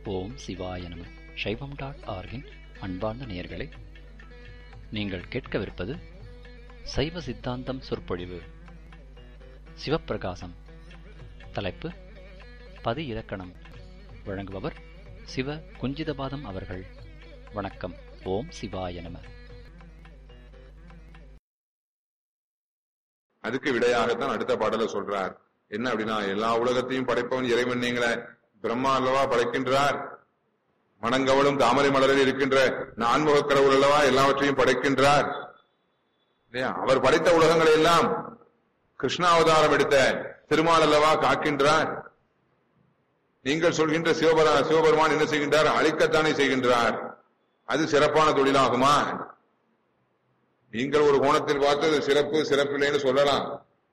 ஓம் சிவாய நம சைவம் டாட் ஆர்கின் அன்பார்ந்த நேயர்களே நீங்கள் கேட்கவிருப்பது சைவ சித்தாந்தம் சொற்பொழிவு சிவப்பிரகாசம் தலைப்பு பதி இலக்கணம் வழங்குபவர் சிவ குஞ்சிதபாதம் அவர்கள் வணக்கம் ஓம் சிவாய நம அதுக்கு விடையாகத்தான் அடுத்த பாடல சொல்றார் என்ன அப்படின்னா எல்லா உலகத்தையும் படைப்பவன் இறைவன் நீங்கள பிரம்மா அல்லவா படைக்கின்றார் மணங்கவளும் தாமரை மலரில் இருக்கின்ற நான்முக கடவுள் அல்லவா எல்லாவற்றையும் படைக்கின்றார் இல்லையா அவர் படைத்த உலகங்களை எல்லாம் கிருஷ்ணாவதாரம் எடுத்த திருமால் அல்லவா காக்கின்றார் நீங்கள் சொல்கின்ற சிவபர சிவபெருமான் என்ன செய்கின்றார் அழிக்கத்தானே செய்கின்றார் அது சிறப்பான தொழிலாகுமா நீங்கள் ஒரு கோணத்தில் பார்த்து அது சிறப்பு சிறப்பில்லைன்னு சொல்லலாம்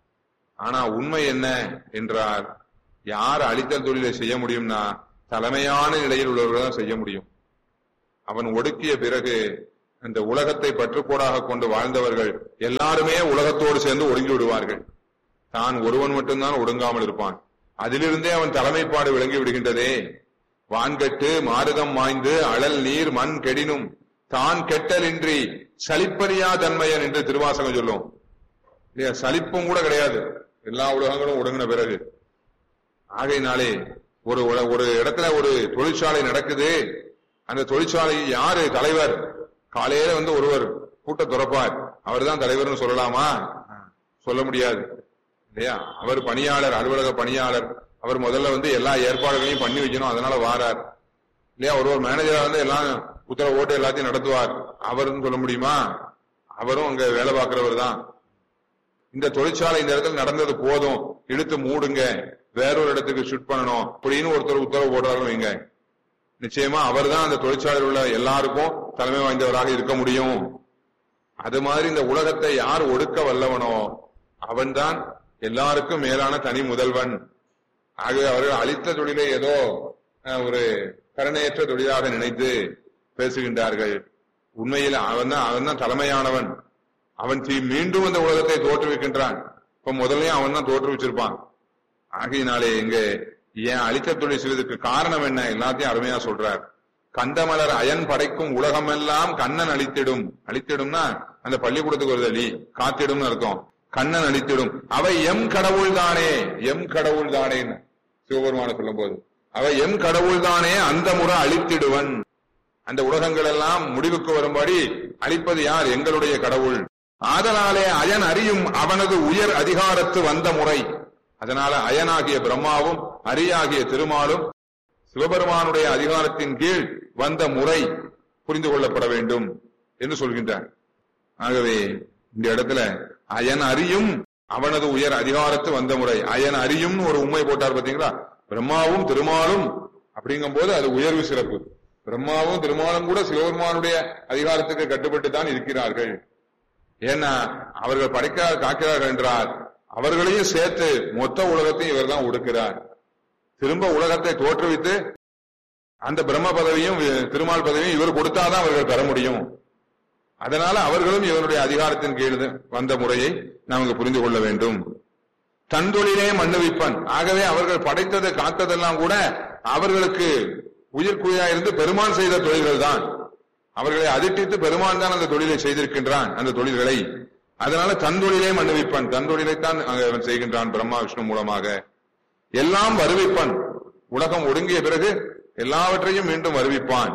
ஆனா உண்மை என்ன என்றால் யார் அழித்தல் தொழிலை செய்ய முடியும்னா தலைமையான நிலையில் உள்ளவர்கள் தான் செய்ய முடியும் அவன் ஒடுக்கிய பிறகு அந்த உலகத்தை பற்றுக்கோடாக கொண்டு வாழ்ந்தவர்கள் எல்லாருமே உலகத்தோடு சேர்ந்து ஒடுங்கி விடுவார்கள் தான் ஒருவன் மட்டும்தான் ஒடுங்காமல் இருப்பான் அதிலிருந்தே அவன் தலைமைப்பாடு விளங்கி விடுகின்றதே வான்கட்டு மாருதம் மாய்ந்து அழல் நீர் மண் கெடினும் தான் கெட்டலின்றி சலிப்பறியா தன்மையன் என்று திருவாசகம் சொல்லும் இல்லையா சலிப்பும் கூட கிடையாது எல்லா உலகங்களும் ஒடுங்கின பிறகு ஆகையினாலே ஒரு உல- ஒரு இடத்துல ஒரு தொழிற்சாலை நடக்குது அந்த தொழிற்சாலை யாரு தலைவர் காலையில வந்து ஒருவர் கூட்ட துறப்பார் அவர் தான் தலைவர்னு சொல்லலாமா சொல்ல முடியாது இல்லையா அவர் பணியாளர் அலுவலக பணியாளர் அவர் முதல்ல வந்து எல்லா ஏற்பாடுகளையும் பண்ணி வைக்கணும் அதனால வாரார் இல்லையா ஒரு ஒரு மேனேஜரா வந்து எல்லாம் உத்தரவு ஓட்டு எல்லாத்தையும் நடத்துவார் அவர்னு சொல்ல முடியுமா அவரும் அங்க வேலை பார்க்கிறவர் தான் இந்த தொழிற்சாலை இந்த இடத்துல நடந்தது போதும் இழுத்து மூடுங்க வேறொரு இடத்துக்கு ஷிஃப்ட் பண்ணணும் அப்படின்னு ஒருத்தர் உத்தரவு போடுறாரு வைங்க நிச்சயமா அவர்தான் அந்த தொழிற்சாலையில் உள்ள எல்லாருக்கும் தலைமை வாய்ந்தவராக இருக்க முடியும் அது மாதிரி இந்த உலகத்தை யார் ஒடுக்க வல்லவனோ அவன்தான் எல்லாருக்கும் மேலான தனி முதல்வன் ஆகவே அவர்கள் அளித்த தொழிலை ஏதோ அஹ், ஒரு கருணையற்ற தொழிலாக நினைத்து பேசுகின்றார்கள் உண்மையில் அவன் தான் அவன் தான் தலைமையானவன் அவன் தீ- மீண்டும் அந்த உலகத்தை தோற்றுவிக்கின்றான் இப்ப முதல்லயும் அவன் தான் தோற்றுவிச்சிருப்பான் ஆகையினாலே இங்க ஏன் அழித்த தொழில் செய்வதற்கு காரணம் என்ன எல்லாத்தையும் அருமையா சொல்றார் கந்தமலர் அயன் படைக்கும் உலகமெல்லாம் கண்ணன் அழித்திடும் அழித்திடும்னா அந்த பள்ளிக்கூடத்துக்கு ஒரு தள்ளி காத்திடும்னு அர்த்தம் கண்ணன் அழித்திடும் அவை எம் கடவுள் தானே எம் கடவுள் தானேன்னு சிவபெருமான சொல்லும் போது அவை எம் கடவுள் தானே அந்த முறை அழித்திடுவன் அந்த உலகங்கள் எல்லாம் முடிவுக்கு வரும்படி அழிப்பது யார் எங்களுடைய கடவுள் ஆதலாலே அயன் அறியும் அவனது உயர் அதிகாரத்து வந்த முறை அதனால அயனாகிய பிரம்மாவும் அரியாகிய திருமாலும் சிவபெருமானுடைய அதிகாரத்தின் கீழ் வந்த முறை புரிந்து கொள்ளப்பட வேண்டும் என்று சொல்கின்றார் ஆகவே இந்த இடத்துல அயன் அறியும் அவனது உயர் அதிகாரத்து வந்த முறை அயன் அறியும்னு ஒரு உண்மை போட்டார் பாத்தீங்களா பிரம்மாவும் திருமாலும் அப்படிங்கும் போது அது உயர்வு சிறப்பு பிரம்மாவும் திருமாலும் கூட சிவபெருமானுடைய அதிகாரத்துக்கு கட்டுப்பட்டு தான் இருக்கிறார்கள் ஏன்னா அவர்கள் படைக்க காக்கிறார்கள் என்றால் அவர்களையும் சேர்த்து மொத்த உலகத்தையும் இவர்தான் ஒடுக்கிறார் திரும்ப உலகத்தை தோற்றுவித்து அந்த பிரம்ம பதவியும் வி- திருமால் பதவியும் இவர் கொடுத்தாதான் அவர்கள் பெற முடியும் அதனால அவர்களும் இவருடைய அதிகாரத்தின் கீழ் வந்த முறையை நாம் இங்கு புரிந்து கொள்ள வேண்டும் தன் தொழிலே மண்ணுவிப்பன் ஆகவே அவர்கள் படைத்ததை காத்ததெல்லாம் கூட அவர்களுக்கு உயிர்க்குயா இருந்து பெருமான் செய்த தொழில்கள் தான் அவர்களை அதிர்ட்டித்து பெருமான் தான் அந்த தொழிலை செய்திருக்கின்றான் அந்த தொழில்களை அதனால தன் தொழிலே மண்ணுவிப்பன் தன் தொழிலைத்தான் அங்க அவன் செய்கின்றான் பிரம்மா விஷ்ணு மூலமாக எல்லாம் வருவிப்பன் உலகம் ஒடுங்கிய பிறகு எல்லாவற்றையும் மீண்டும் வருவிப்பான்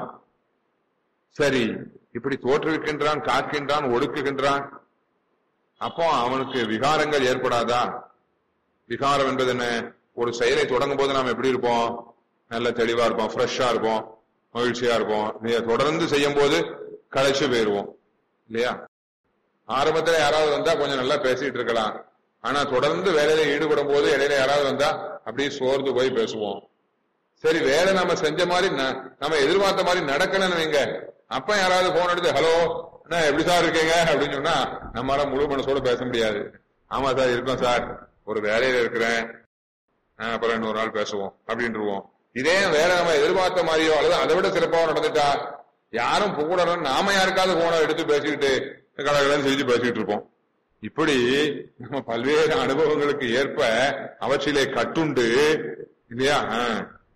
சரி இப்படி தோற்றுவிக்கின்றான் காக்கின்றான் ஒடுக்குகின்றான் அப்போ அவனுக்கு விகாரங்கள் ஏற்படாதா விகாரம் என்பது என்ன ஒரு செயலை தொடங்கும் போது நாம் எப்படி இருப்போம் நல்ல தெளிவா இருப்போம் ஃப்ரெஷ்ஷா இருப்போம் மகிழ்ச்சியா இருப்போம் நீங்க தொடர்ந்து செய்யும் போது களைச்சு போயிருவோம் இல்லையா ஆரம்பத்துல யாராவது வந்தா கொஞ்சம் நல்லா பேசிட்டு இருக்கலாம் ஆனா தொடர்ந்து வேலையில ஈடுபடும் போது இடையில யாராவது வந்தா அப்படியே சோர்ந்து போய் பேசுவோம் சரி வேலை நம்ம செஞ்ச மாதிரி ந- நம்ம எதிர்பார்த்த மாதிரி நடக்கணும்னு வைங்க அப்ப யாராவது போன் எடுத்து ஹலோ என்ன எப்படி சார் இருக்கீங்க அப்படின்னு சொன்னா நம்மளால முழு மனசோட பேச முடியாது ஆமா சார் இருக்கோம் சார் ஒரு வேலையில இருக்கிறேன் ஆஹ் அப்புறம் இன்னொரு நாள் பேசுவோம் அப்படின்ட்டுருவோம் இதே வேலை நம்ம எதிர்பார்த்த மாதிரியோ அல்லது அதை விட சிறப்பாக நடந்துட்டா யாரும் புகழணும் நாம யாருக்காவது போன எடுத்து பேசிக்கிட்டு கடகடன்னு செஞ்சு பேசிக்கிட்டு இருப்போம் இப்படி நம்ம பல்வேறு அனுபவங்களுக்கு ஏற்ப அவற்றிலே கட்டுண்டு இல்லையா ஆஹ்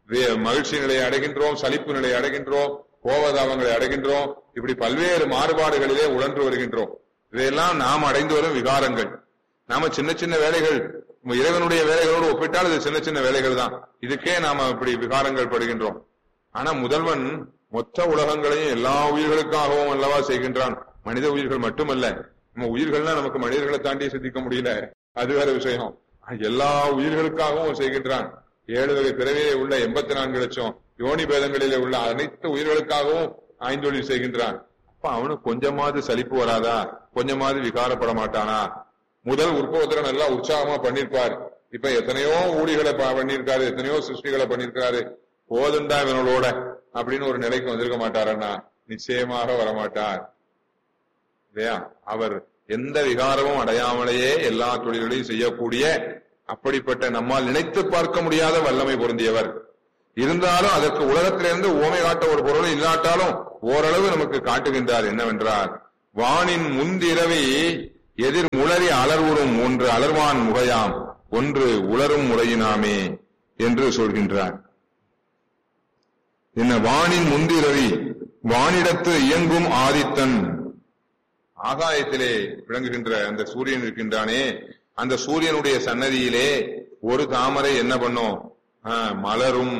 வே- மகிழ்ச்சி நிலையை அடைகின்றோம் சலிப்பு நிலையை அடைகின்றோம் கோபதாபங்களை அடைகின்றோம் இப்படி பல்வேறு மாறுபாடுகளிலே உழன்று வருகின்றோம் இதையெல்லாம் நாம் அடைந்து வரும் விகாரங்கள் நாம சின்ன சின்ன வேலைகள் இறைவனுடைய வேலைகளோடு ஒப்பிட்டால் இது சின்ன சின்ன வேலைகள் தான் இதுக்கே நாம இப்படி விகாரங்கள் படுகின்றோம் ஆனா முதல்வன் மொத்த உலகங்களையும் எல்லா உயிர்களுக்காகவும் அல்லவா செய்கின்றான் மனித உயிர்கள் மட்டுமல்ல நம்ம உயிர்கள்னா நமக்கு மனிதர்களை தாண்டி சிந்திக்க முடியல அது வேற விஷயம் எல்லா உயிர்களுக்காகவும் செய்கின்றான் ஏழு வகை பிறவிலே உள்ள எண்பத்தி நான்கு லட்சம் யோனி பேதங்களிலே உள்ள அனைத்து உயிர்களுக்காகவும் ஐந்தொழில் செய்கின்றான் அப்ப அவனுக்கு கொஞ்சமாவது சலிப்பு வராதா கொஞ்சமாவது விகாரப்பட மாட்டானா முதல் உற்பவத்தில நல்லா உற்சாகமா பண்ணிருப்பார் இப்ப எத்தனையோ ஊழிகளை ப- பண்ணியிருக்காரு எத்தனையோ சிருஷ்டிகளை பண்ணிருக்காரு போதுண்டா இவனோட அப்படின்னு ஒரு நிலைக்கு வந்திருக்க மாட்டாரன்னா நிச்சயமாக வரமாட்டார் இல்லையா அவர் எந்த விகாரமும் அடையாமலேயே எல்லா தொழில்களையும் செய்யக்கூடிய அப்படிப்பட்ட நம்மால் நினைத்து பார்க்க முடியாத வல்லமை பொருந்தியவர் இருந்தாலும் அதற்கு உலகத்திலிருந்து ஓமை காட்ட ஒரு பொருள் இல்லாட்டாலும் ஓரளவு நமக்கு காட்டுகின்றார் என்னவென்றால் வானின் முந்திரவி எதிர் முளரி அலர்வுறும் ஒன்று அலர்வான் முகையாம் ஒன்று உலரும் முறையினாமே என்று சொல்கின்றார் என்ன வானின் முந்திரவி வானிடத்து இயங்கும் ஆதித்தன் ஆகாயத்திலே விளங்குகின்ற அந்த சூரியன் இருக்கின்றானே அந்த சூரியனுடைய சன்னதியிலே ஒரு தாமரை என்ன பண்ணும் ஆ, மலரும்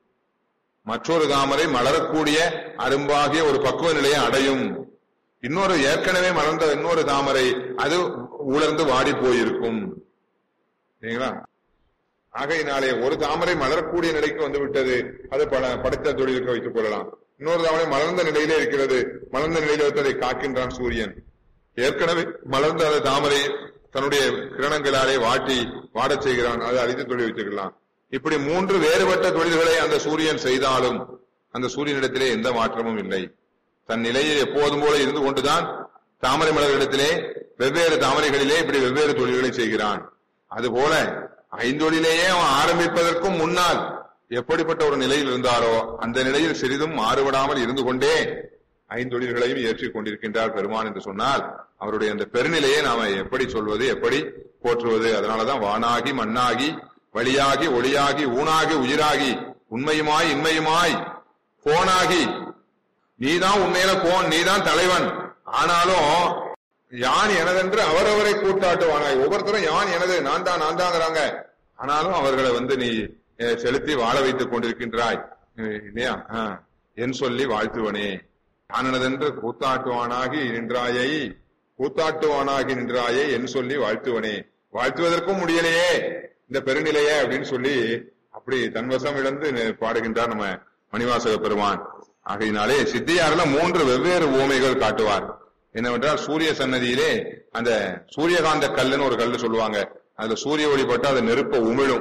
மற்றொரு தாமரை மலரக்கூடிய அரும்பாகிய ஒரு பக்குவ நிலையை அடையும் இன்னொரு ஏற்கனவே மலர்ந்த இன்னொரு தாமரை அது உலர்ந்து வாடி போயிருக்கும் சரிங்களா ஆகையினாலே ஒரு தாமரை மலரக்கூடிய நிலைக்கு வந்து விட்டது அது பல படைத்த தொழிலுக்கு வைத்துக் கொள்ளலாம் இன்னொரு தாமரை மலர்ந்த நிலையிலே இருக்கிறது மலர்ந்த நிலையில வைத்து அதை காக்கின்றான் சூரியன் ஏற்கனவே மலர்ந்த அந்த தாமரை தன்னுடைய கிரணங்களாலே வாட்டி வாடச் செய்கிறான் அதை அழித்து தொழில் வைத்துக்கலாம் இப்படி மூன்று வேறுபட்ட தொழில்களை அந்த சூரியன் செய்தாலும் அந்த சூரியனிடத்திலே எந்த மாற்றமும் இல்லை தன் நிலையில் எப்போதும் போல இருந்து கொண்டுதான் தாமரை மலர்களிடத்திலே வெவ்வேறு தாமரைகளிலே இப்படி வெவ்வேறு தொழில்களை செய்கிறான் அதுபோல ஐந்தொழிலேயே அவன் ஆரம்பிப்பதற்கும் முன்னால் எப்படிப்பட்ட ஒரு நிலையில் இருந்தாரோ அந்த நிலையில் சிறிதும் மாறுபடாமல் இருந்து கொண்டே ஐந்தொழில்களையும் ஏற்றிக் கொண்டிருக்கின்றார் பெருமான் என்று சொன்னால் அவருடைய அந்த பெருநிலையை நாம எப்படி சொல்வது எப்படி போற்றுவது அதனாலதான் வானாகி மண்ணாகி வழியாகி ஒளியாகி ஊனாகி உயிராகி உண்மையுமாய் இன்மையுமாய் கோனாகி நீதான் உண்மையில கோன் நீதான் தலைவன் ஆனாலும் யான் எனதென்று அவரவரை கூட்டாட்டுவானாய் ஒவ்வொருத்தரும் யான் எனது நான் தான் நான் தாங்கிறாங்க ஆனாலும் அவர்களை வந்து நீ அஹ், செலுத்தி வாழ வைத்துக் கொண்டிருக்கின்றாய் அஹ், இல்லையா ஆஹ். என் சொல்லி வாழ்த்துவனே நான் எனதென்று கூத்தாட்டுவானாகி நின்றாயை கூத்தாட்டுவானாகி நின்றாயே என் சொல்லி வாழ்த்துவனே வாழ்த்துவதற்கும் முடியலையே இந்த பெருநிலையே அப்படின்னு சொல்லி அப்படி தன்வசம் இழந்து நெ- பாடுகின்றார் நம்ம மணிவாசக பெருமான் ஆகையினாலே சித்தியாரில் மூன்று வெவ்வேறு ஓமைகள் காட்டுவார் என்னவென்றால் சூரிய சன்னதியிலே அந்த சூரியகாந்த கல்லுன்னு ஒரு கல்லு சொல்லுவாங்க அதுல சூரிய ஒளிப்பட்டு அது நெருப்ப உமிழும்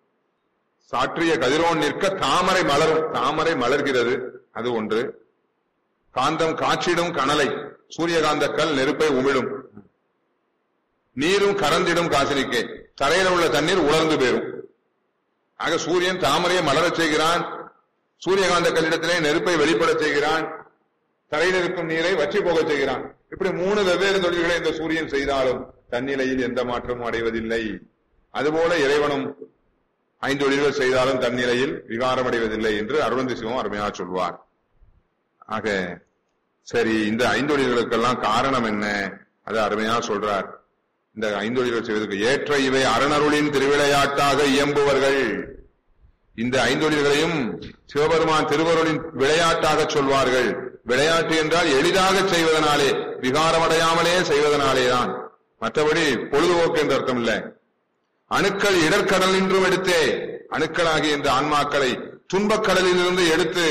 சாற்றிய கதிரோன் நிற்க தாமரை மலரும் தாமரை மலர்கிறது அது ஒன்று காந்தம் காற்றிடும் கனலை சூரியகாந்த கல் நெருப்பை உமிழும் நீரும் கறந்திடும் காசினிக்கே தரையில உள்ள தண்ணீர் உலர்ந்து போயிரும் ஆக சூரியன் தாமரையை மலரச் செய்கிறான் சூரியகாந்த கல்லிடத்திலே நெருப்பை வெளிப்படச் செய்கிறான் தரையில் இருக்கும் நீரை வற்றி போகச் செய்கிறான் இப்படி மூணு வெவ்வேறு தொழில்களை இந்த சூரியன் செய்தாலும் தன்னிலையில் எந்த மாற்றமும் அடைவதில்லை அதுபோல இறைவனும் ஐந்தொழில்கள் செய்தாலும் தன்னிலையில் விகாரம் அடைவதில்லை என்று அருணந்தி சிவம் அருமையாக சொல்வார் ஆக சரி இந்த ஐந்தொழில்களுக்கெல்லாம் காரணம் என்ன அது அருமையா சொல்றார் இந்த ஐந்தொழில்கள் செய்வதற்கு ஏற்ற இவை அரணருளின் திருவிளையாட்டாக இயம்புவர்கள் இந்த ஐந்தொழில்களையும் சிவபெருமான் திருவருளின் விளையாட்டாக சொல்வார்கள் விளையாட்டு என்றால் எளிதாக செய்வதனாலே விகாரமடையாமலே செய்வதனாலேதான் மற்றபடி பொழுதுபோக்கு என்று அர்த்தம் இல்லை அணுக்கள் இடர்கடல் என்றும் எடுத்தே அணுக்களாகிய இந்த ஆன்மாக்களை துன்பக் கடலிலிருந்து எடுத்து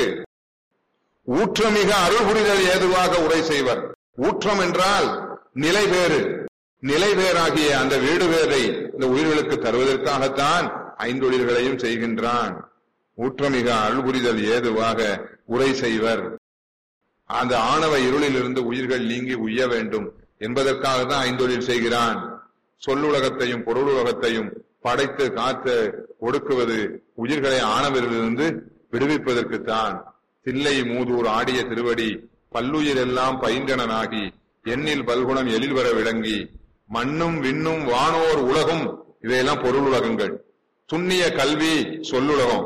ஊற்றமிக அருள் புரிதல் ஏதுவாக உரை செய்வர் ஊற்றம் என்றால் நிலை வேறு நிலை வேறாகிய அந்த வீடு வேரை இந்த உயிர்களுக்கு தருவதற்காகத்தான் ஐந்தொழில்களையும் செய்கின்றான் ஊற்றமிக அருள் புரிதல் ஏதுவாக உரை செய்வர் அந்த ஆணவ இருளிலிருந்து உயிர்கள் நீங்கி உய்ய வேண்டும் என்பதற்காக தான் ஐந்தொழில் செய்கிறான் சொல்லுலகத்தையும் பொருளுலகத்தையும் படைத்து காத்து ஒடுக்குவது உயிர்களை ஆணவரிலிருந்து விடுவிப்பதற்குத்தான் தில்லை மூதூர் ஆடிய திருவடி பல்லுயிர் எல்லாம் பைங்கணனாகி எண்ணில் பல்குணம் எழில் வர விளங்கி மண்ணும் விண்ணும் வானோர் உலகும் இவையெல்லாம் பொருள் உலகங்கள் துண்ணிய கல்வி சொல்லுலகம்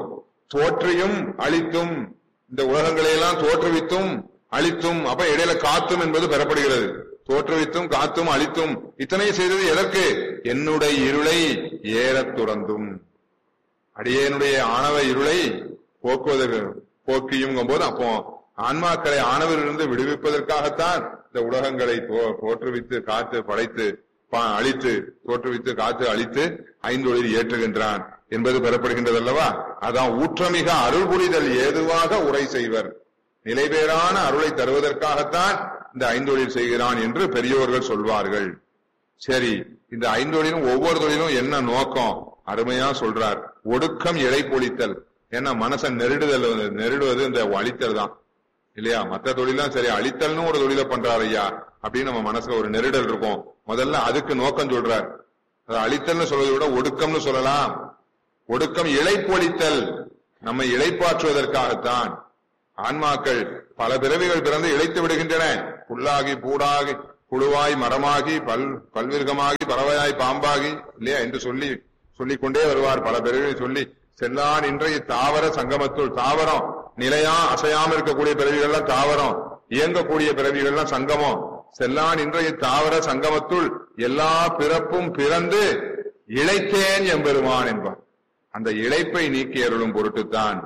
தோற்றியும் அழித்தும் இந்த உலகங்களை எல்லாம் தோற்றுவித்தும் அழித்தும் அப்ப இடையில காத்தும் என்பது பெறப்படுகிறது தோற்றுவித்தும் காத்தும் அழித்தும் இத்தனை செய்தது எதற்கு என்னுடைய இருளை ஏறத் துறந்தும் அடியேனுடைய ஆணவ இருளை போக்குவதற்கு போக்கியும் போது அப்போ ஆன்மாக்களை ஆணவரிலிருந்து விடுவிப்பதற்காகத்தான் இந்த உலகங்களை தோ- தோற்றுவித்து காத்து படைத்து பா- அழித்து தோற்றுவித்து காத்து அழித்து ஐந்தொழில் ஏற்றுகின்றான் என்பது பெறப்படுகின்றது அல்லவா அதான் ஊற்றமிக அருள் புரிதல் ஏதுவாக உரை செய்வர் நிலைபேறான அருளை தருவதற்காகத்தான் இந்த ஐந்தொழில் செய்கிறான் என்று பெரியோர்கள் சொல்வார்கள் சரி இந்த ஐந்தொழிலும் ஒவ்வொரு தொழிலும் என்ன நோக்கம் அருமையா சொல்றார் ஒடுக்கம் இழை பொழித்தல் ஏன்னா மனசை நெருடுதல் வந்து- நெருடுவது இந்த அழித்தல் தான் இல்லையா மத்த தொழிலாம் சரி அழித்தல்னு ஒரு தொழிலை பண்றாரு ஐயா அப்படின்னு நம்ம மனசுல ஒரு நெருடல் இருக்கும் முதல்ல அதுக்கு நோக்கம் சொல்றார் அது அழித்தல்னு சொல்வதை விட ஒடுக்கம்னு சொல்லலாம் ஒடுக்கம் இழைப்பொழித்தல் நம்மை இழைப்பாற்றுவதற்காகத்தான் ஆன்மாக்கள் பல பிறவிகள் பிறந்து இழைத்து விடுகின்றன புல்லாகி பூடாகி புழுவாய் மரமாகி பல் பல்விருகமாகி பறவையாய் பாம்பாகி இல்லையா என்று சொல்லி சொல்லிக் கொண்டே வருவார் பல பிறவிகளை சொல்லி செல்லான் இன்றைய தாவர சங்கமத்துள் தாவரம் நிலையா அசையாம இருக்கக்கூடிய பிறவிகள்லாம் தாவரம் இயங்கக்கூடிய பிறவிகள்லாம் சங்கமம் செல்லான் இன்றைய தாவர சங்கமத்துள் எல்லா பிறப்பும் பிறந்து இழைத்தேன் எம்பெருமான் என்பார் அந்த இழைப்பை நீக்கி அருளும் பொருட்டுத்தான்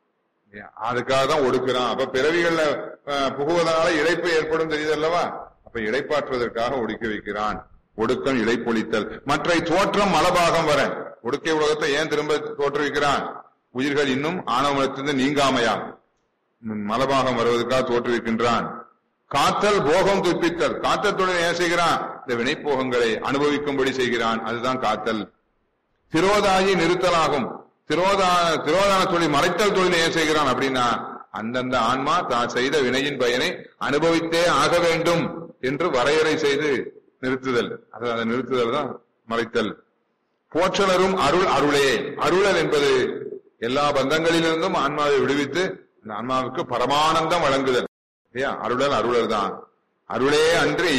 அதுக்காக தான் ஒடுக்குறான் அப்ப பிறவிகள்ல அஹ், புகுவதனால இழைப்பு ஏற்படும் தெரியுது அல்லவா அப்ப இழைப்பாற்றுவதற்காக ஒடுக்கி வைக்கிறான் ஒடுக்கம் இழைப்பொழித்தல் மற்ற தோற்றம் மலபாகம் வர ஒடுக்கிய உலகத்தை ஏன் திரும்ப தோற்றுவிக்கிறான் உயிர்கள் இன்னும் ஆணவத்திலிருந்து நீங்காமையா ம், மலபாகம் வருவதற்காக தோற்றுவிக்கின்றான் காத்தல் போகம் துப்பித்தல் காத்தல் தொழில் ஏன் செய்கிறான் இந்த வினைப்போகங்களை அனுபவிக்கும்படி செய்கிறான் அதுதான் காத்தல் திரோதாயி நிறுத்தலாகும் திரோதான திரோதான தொழில் மறைத்தல் தொழில் ஏன் செய்கிறான் அப்படின்னா அந்தந்த ஆன்மா தான் செய்த வினையின் பயனை அனுபவித்தே ஆக வேண்டும் என்று வரையறை செய்து நிறுத்துதல் அது அந்த நிறுத்துதல் தான் மறைத்தல் போற்றலரும் அருள் அருளே அருளல் என்பது எல்லா பந்தங்களிலிருந்தும் ஆன்மாவை விடுவித்து அந்த ஆன்மாவுக்கு பரமானந்தம் வழங்குதல் இல்லையா அருளல் அருளல் தான் அருளே அன்றி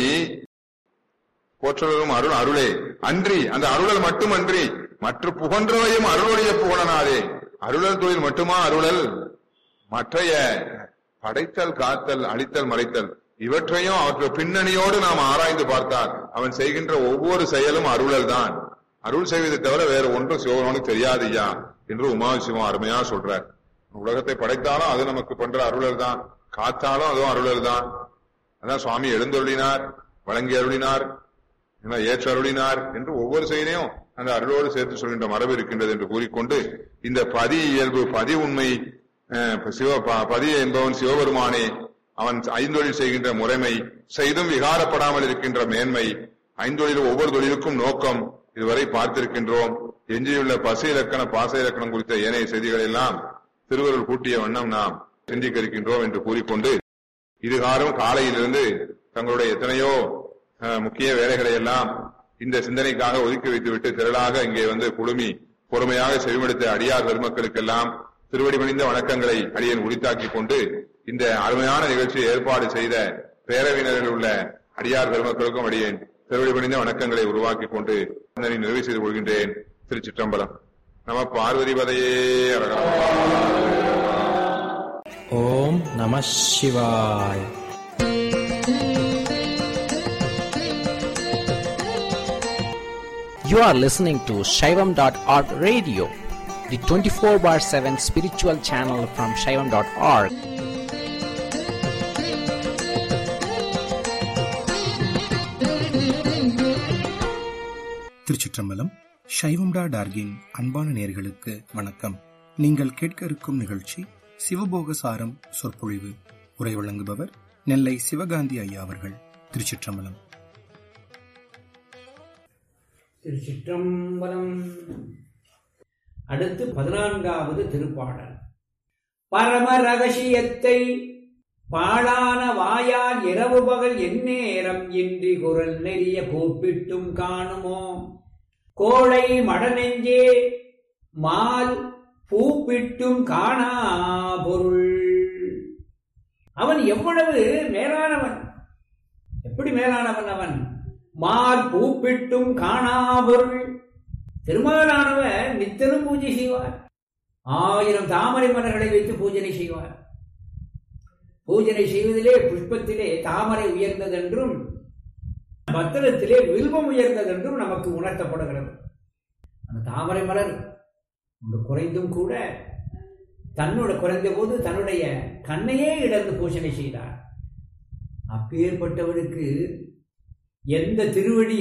போற்றலும் அருள் அருளே அன்றி அந்த அருளல் மட்டுமன்றி மற்ற புகன்றவையும் அருளுடைய புகழனாதே அருளல் தொழில் மட்டுமா அருளல் மற்றைய படைத்தல் காத்தல் அழித்தல் மறைத்தல் இவற்றையும் அவற்றை பின்னணியோடு நாம் ஆராய்ந்து பார்த்தால் அவன் செய்கின்ற ஒவ்வொரு செயலும் அருளல் தான் அருள் செய்வதை தவிர வேற ஒன்றும் சிவபெருமானுக்கு தெரியாது ஐயா என்று உமாசிவம் அருமையா சொல்றார் உலகத்தை படைத்தாலும் அது நமக்கு பண்ற அருளல் தான் காத்தாலும் அதுவும் அருளல் தான் அதான் சுவாமி எழுந்தருளினார் வழங்கி அருளினார் என்ன ஏற்று அருளினார் என்று ஒவ்வொரு செயலையும் அந்த அருளோடு சேர்த்து சொல்கின்ற மரபு இருக்கின்றது என்று கூறிக்கொண்டு இந்த பதி இயல்பு பதி உண்மை அஹ், சிவ ப- பதி என்பவன் சிவபெருமானே அவன் ஐந்தொழில் செய்கின்ற முறைமை செய்தும் விகாரப்படாமல் இருக்கின்ற மேன்மை ஐந்தொழில் ஒவ்வொரு தொழிலுக்கும் நோக்கம் இதுவரை பார்த்திருக்கின்றோம் எஞ்சியுள்ள பசு இலக்கண பாச இலக்கணம் குறித்த ஏனைய செய்திகள் எல்லாம் திருவருள் கூட்டிய வண்ணம் நாம் சிந்திக்க இருக்கின்றோம் என்று கூறிக்கொண்டு இதுகாரும் காலையிலிருந்து தங்களுடைய எத்தனையோ அஹ், முக்கிய வேலைகளை எல்லாம் இந்த சிந்தனைக்காக ஒதுக்கி வைத்துவிட்டு திரளாக இங்கே வந்து குழுமி பொறுமையாக செவிமடுத்த அடியார் பெருமக்களுக்கெல்லாம் திருவடி பணிந்த வணக்கங்களை அடியேன் உரித்தாக்கிக் கொண்டு இந்த அருமையான நிகழ்ச்சியை ஏற்பாடு செய்த பேரவையினரில் உள்ள அடியார் பெருமக்களுக்கும் அடியேன் திருவடி பணிந்த வணக்கங்களை உருவாக்கிக் கொண்டு சிந்தனை நிறைவு செய்து கொள்கின்றேன் திருச்சிற்றம்பலம் நம பார்வதி பதையே ஓம் நம சிவாய் You are listening to Shaivam.org radio, the 24 bar 7 spiritual channel from Shaivam.org. திருச்சிற்றம்பலம் சைவம்டா டார்கின் அன்பான நேர்களுக்கு வணக்கம் நீங்கள் கேட்க இருக்கும் நிகழ்ச்சி சிவபோக சாரம் சொற்பொழிவு உரை வழங்குபவர் நெல்லை சிவகாந்தி ஐயா அவர்கள் திருச்சிற்றம்பலம் திருச்சிற்றம்பலம் அடுத்து பதினான்காவது திருப்பாடல் பரம ரகசியத்தை பாழான வாயால் இரவு பகல் எந்நேரம் இன்றி குரல் நெறிய கூப்பிட்டும் காணுமோ கோழை மடநெஞ்சே மால் பூப்பிட்டும் காணா பொருள் அவன் எவ்வளவு மேலானவன் எப்படி மேலானவன் அவன் மால் பூப்பிட்டும் காணா பொருள் திருமாலானவன் நித்தனும் பூஜை செய்வார் ஆயிரம் தாமரை மலர்களை வைத்து பூஜனை செய்வார் பூஜனை செய்வதிலே புஷ்பத்திலே தாமரை உயர்ந்ததென்றும் பத்திரத்திலே வில்வம் உயர்ந்ததென்றும் நமக்கு உணர்த்தப்படுகிறது அந்த தாமரை மலர் ஒன்று குறைந்தும் கூட தன்னோட குறைந்த போது தன்னுடைய கண்ணையே இழந்து பூஜனை செய்தார் அப்பேற்பட்டவனுக்கு எந்த திருவடி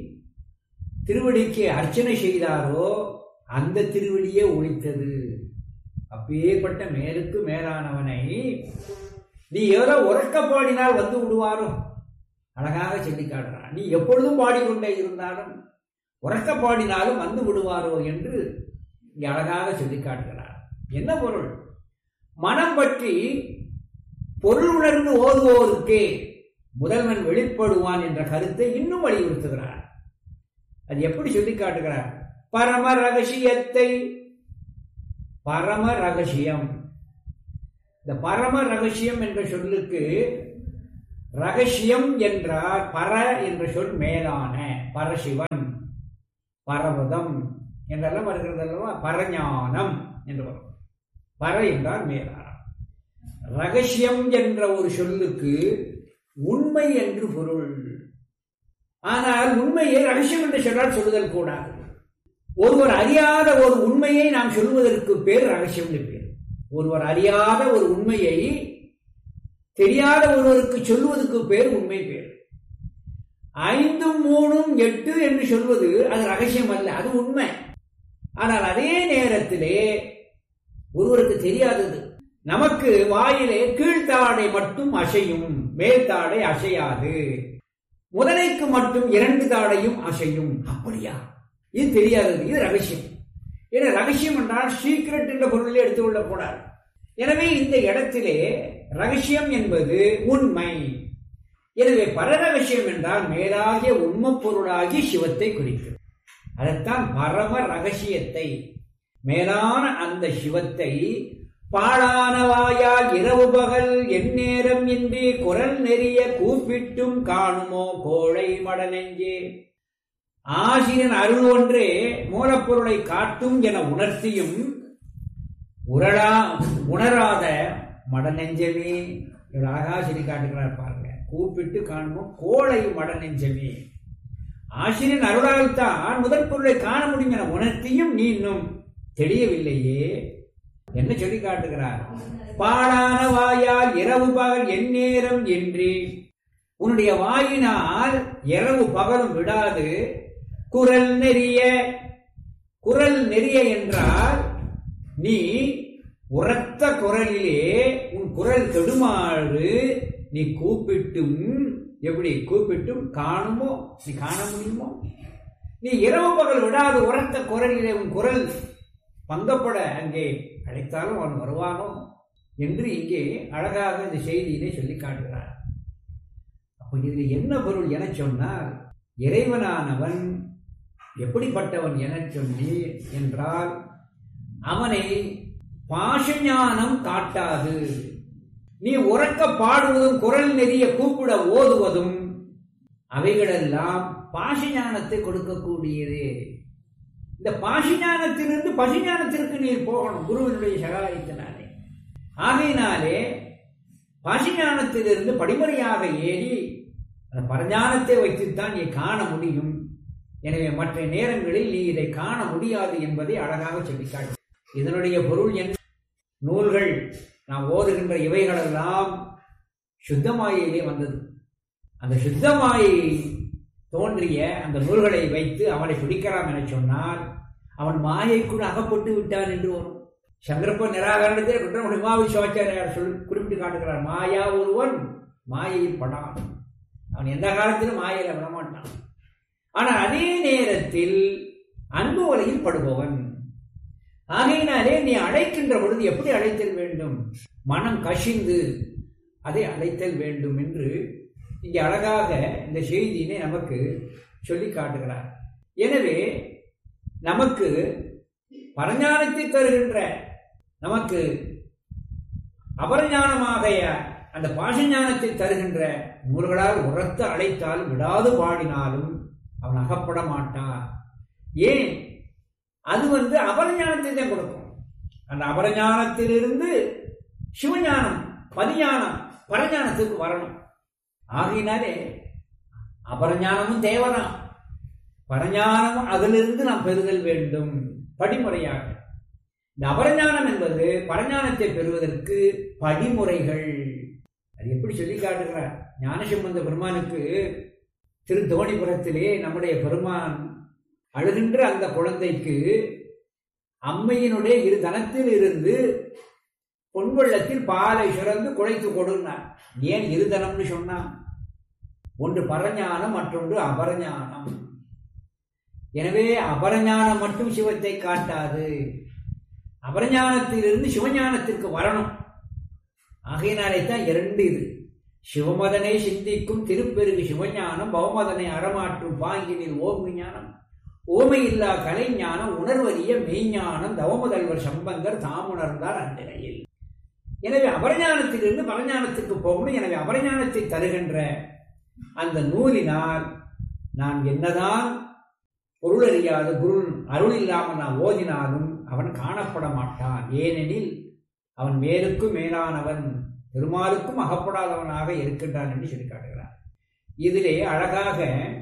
திருவடிக்கு அர்ச்சனை செய்தாரோ அந்த திருவடியே ஒழித்தது அப்பேற்பட்ட மேலுக்கு மேலானவனை நீ எவரோ உறக்க பாடினால் வந்து விடுவாரோ அழகாக சொல்லி காட்டுறான் நீ எப்பொழுதும் பாடிக்கொண்டே இருந்தாலும் உறக்க பாடினாலும் வந்து விடுவாரோ என்று இங்கே அழகாக சொல்லி காட்டுகிறார் என்ன பொருள் மனம் பற்றி பொருள் உணர்ந்து ஓதுவோருக்கே முதல்வன் வெளிப்படுவான் என்ற கருத்தை இன்னும் வலியுறுத்துகிறார் அது எப்படி சொல்லி காட்டுகிறார் பரம ரகசியத்தை பரம ரகசியம் இந்த பரம ரகசியம் என்ற சொல்லுக்கு ரகசியம் என்றால் பர என்ற சொல் மேலான பரசிவன் பரவதம் என்றெல்லாம் வருகிறது அல்லவா பரஞானம் என்று வரும் பர என்றால் மேலான ரகசியம் என்ற ஒரு சொல்லுக்கு உண்மை என்று பொருள் ஆனால் உண்மையை ரகசியம் என்று சொன்னால் சொல்லுதல் கூடாது ஒருவர் அறியாத ஒரு உண்மையை நாம் சொல்வதற்கு பேர் ரகசியம் பேர் ஒருவர் அறியாத ஒரு உண்மையை தெரியாத ஒருவருக்கு சொல்வதற்கு பேர் உண்மை பேர் ஐந்தும் மூணும் எட்டு என்று சொல்வது அது ரகசியம் அல்ல அது உண்மை ஆனால் அதே நேரத்திலே ஒருவருக்கு தெரியாதது நமக்கு வாயிலே கீழ்த்தாடை மட்டும் அசையும் மேல்தாடை அசையாது முதலைக்கு மட்டும் இரண்டு தாடையும் அசையும் அப்படியா இது தெரியாதது இது ரகசியம் ஏன்னா ரகசியம் என்றால் சீக்கிரட் என்ற பொருளிலே எடுத்துக்கொள்ளக் கூடாது எனவே இந்த இடத்திலே ரகசியம் என்பது உண்மை எனவே பரரகசியம் என்றால் மேலாகிய உண்மை பொருளாகி சிவத்தை குறிக்கும் அதைத்தான் பரம ரகசியத்தை மேலான அந்த சிவத்தை பாழானவாயால் இரவு பகல் எந்நேரம் இன்றி குரல் நெறிய கூப்பிட்டும் காணுமோ கோழை மடநெஞ்சே ஆசிரியன் அருள் ஒன்றே மூலப்பொருளை காட்டும் என உணர்த்தியும் உரளா உணராத மடநெஞ்சமே இவர் அழகா சொல்லி காட்டுகிறார் பாருங்க கூப்பிட்டு காணுமோ கோழை மடநெஞ்சமே ஆசிரியன் அருளால் தான் முதற் பொருளை காண முடியும் என உணர்த்தியும் நீ இன்னும் தெரியவில்லையே என்ன சொல்லி காட்டுகிறார் பாடான வாயால் இரவு பகல் எந்நேரம் என்று உன்னுடைய வாயினால் இரவு பகலும் விடாது குரல் நெறிய குரல் நெறிய என்றால் நீ உரத்த குரலிலே உன் குரல் கெடுமாறு நீ கூப்பிட்டும் எப்படி கூப்பிட்டும் காணுமோ நீ காண முடியுமோ நீ இரவு பகல் விடாது உரத்த குரலிலே உன் குரல் பங்கப்பட அங்கே அழைத்தாலும் அவன் வருவானோ என்று இங்கே அழகாக இந்த செய்தியிலே சொல்லி காட்டுகிறார் அப்ப இதில் என்ன பொருள் என சொன்னால் இறைவனானவன் எப்படிப்பட்டவன் என சொல்லி என்றால் அவனை பாஷஞானம் காட்டாது நீ உறக்க பாடுவதும் குரல் நெறிய கூப்பிட ஓதுவதும் அவைகளெல்லாம் பாஷஞானத்தை கொடுக்கக்கூடியது இந்த பாஷிஞானத்திலிருந்து பசுஞானத்திற்கு நீர் போகணும் குருவினுடைய சகாயத்தினாலே ஆகையினாலே பாஷிஞானத்திலிருந்து படிமுறையாக ஏறி அந்த பரஞானத்தை வைத்துத்தான் நீ காண முடியும் எனவே மற்ற நேரங்களில் நீ இதை காண முடியாது என்பதை அழகாக சொல்லிக்காட்டு இதனுடைய பொருள் என்ன நூல்கள் நாம் ஓதுகின்ற இவைகளெல்லாம் சுத்தமாயிலே வந்தது அந்த சுத்தமாயை தோன்றிய அந்த நூல்களை வைத்து அவனை பிடிக்கலாம் என சொன்னால் அவன் மாயைக்குள் அகப்பட்டு விட்டான் என்று வரும் சங்கரப்ப நிராகரணத்தை குற்றமுடி மாவி சிவாச்சாரியார் சொல் குறிப்பிட்டு காட்டுகிறார் மாயா ஒருவன் மாயையில் படான் அவன் எந்த காலத்திலும் மாயையில விடமாட்டான் ஆனால் அதே நேரத்தில் அன்பு வலையில் படுபவன் ஆகையினாலே நீ அழைக்கின்ற பொழுது எப்படி அழைத்தல் வேண்டும் மனம் கசிந்து அதை அழைத்தல் வேண்டும் என்று இங்கே அழகாக இந்த செய்தியினை நமக்கு சொல்லி காட்டுகிறார் எனவே நமக்கு பரஞானத்தை தருகின்ற நமக்கு அபரஞானமாக அந்த பாசஞானத்தை தருகின்ற நூல்களால் உரத்து அழைத்தால் விடாது பாடினாலும் அவன் அகப்பட மாட்டான் ஏன் அது வந்து அபரஞானத்தை தான் கொடுக்கும் அந்த அபரஞானத்திலிருந்து சிவஞானம் பதிஞானம் பரஞானத்துக்கு வரணும் ஆகையினாலே அபரஞானமும் தேவைதான் பரஞானமும் அதிலிருந்து நாம் பெறுதல் வேண்டும் படிமுறையாக இந்த அபரஞானம் என்பது பரஞானத்தை பெறுவதற்கு படிமுறைகள் அது எப்படி சொல்லி காட்டுகிறார் ஞானசம்பந்த பெருமானுக்கு திரு தோணிபுரத்திலே நம்முடைய பெருமான் அழுகின்ற அந்த குழந்தைக்கு அம்மையினுடைய இரு தனத்தில் இருந்து பொன்வெள்ளத்தில் பாலை சுரந்து குழைத்து கொடுனார் ஏன் இருதனம்னு சொன்னான் ஒன்று பரஞானம் மற்றொன்று அபரஞானம் எனவே அபரஞானம் மட்டும் சிவத்தை காட்டாது அபரஞானத்திலிருந்து சிவஞானத்திற்கு வரணும் ஆகையினாலே தான் இரண்டு இது சிவமதனை சிந்திக்கும் திருப்பெருகு சிவஞானம் பவமதனை அறமாற்றும் பாங்கினில் ஓம் ஞானம் ஓமை இல்லா கலை ஞானம் உணர்வறிய மெய்ஞானம் தவமுதல்வர் சம்பந்தர் தாமுணர்ந்தார் அந்நிலையில் எனவே அபரஞானத்திலிருந்து பரஞானத்துக்கு போகணும் எனவே அபரஞானத்தை தருகின்ற அந்த நூலினால் நான் என்னதான் பொருள் அறியாத குரு அருள் இல்லாமல் நான் ஓதினாலும் அவன் காணப்பட மாட்டான் ஏனெனில் அவன் மேலுக்கும் மேலானவன் பெருமாளுக்கும் அகப்படாதவனாக இருக்கின்றான் என்று சொல்லி காட்டுகிறார் இதிலே அழகாக